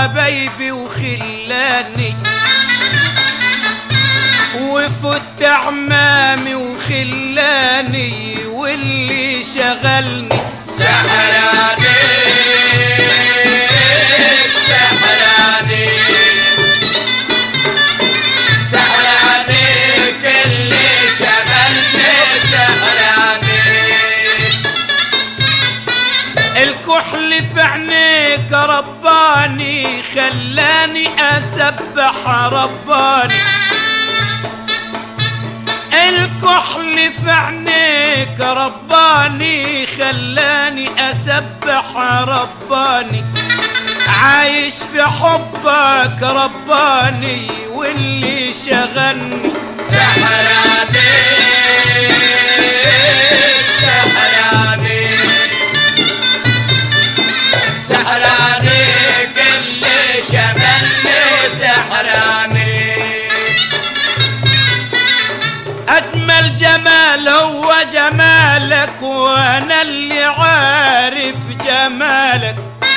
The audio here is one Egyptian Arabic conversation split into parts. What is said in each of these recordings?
حبايبي وخلاني وفت عمامي وخلاني واللي شغلني سحراني سحراني سحراني كل شغلني سحراني الكحل في عينيك رباني خلاني اسبح رباني الكحل في عينيك رباني خلاني اسبح رباني عايش في حبك رباني واللي شغلني سحراني سحراني سحراني كل شغلني سحراني أجمل جمال هو جمالك وأنا اللي عارف جمالك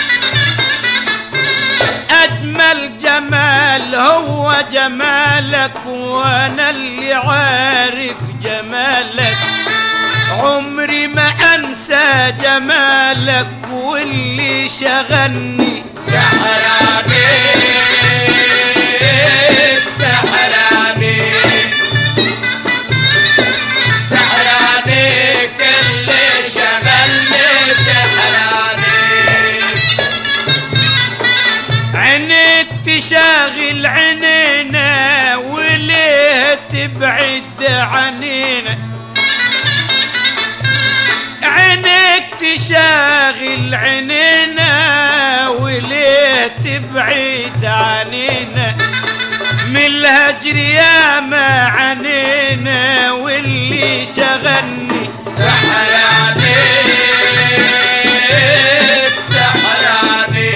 أجمل جمال هو جمالك وأنا اللي عارف جمالك عمري ما أنسى جمالك واللي شغلني سحراني سحراني سحراني كل شغلني سحراني عينيك تشاغل عينينا وليه تبعد عنينا عينيك تشاغل عينينا وليه تبعد عنينا من الهجر يا ما عنينا واللي شغلني سحراني سحراني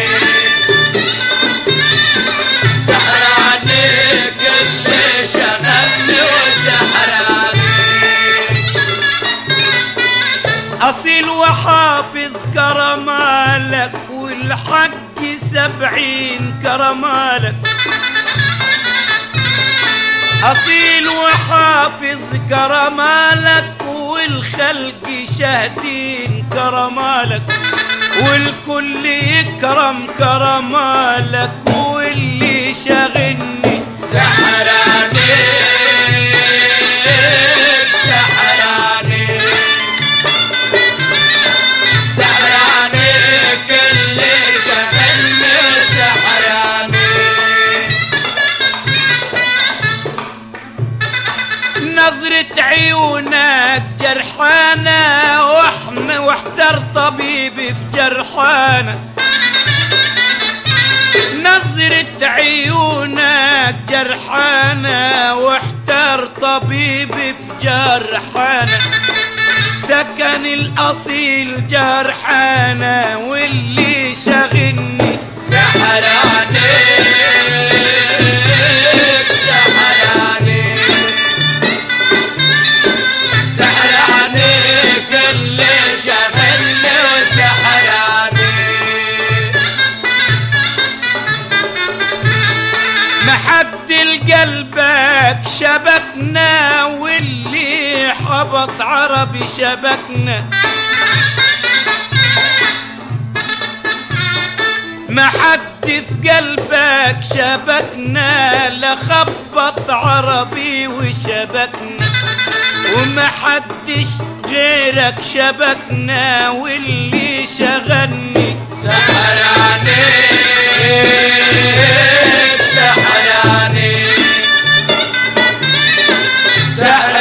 سحراني كل شغلني وسحراني أصيل وحافظ كرمالك والحق سبعين كرمالك أصيل وحافظ كرمالك والخلق شاهدين كرمالك والكل يكرم كرمالك واللي شاغلني سحراني سحراني سحراني كل شغلني سحراني نظرة عيونك جرحانة واحنا واحتر طبيبي في جرحانة نظرة عيونك جرحانة واحتر طبيبي في جرحانة سكن الأصيل جرحانة واللي شاغلني سحراني سحراني سحراني كل شغلني وسحراني محد القلبك شبكنا واللي حبط عربي شبكنا ما حد في قلبك شبكنا لخبط عربي وشبكنا وما حدش غيرك شبكنا واللي شغلني سحراني سحراني سحراني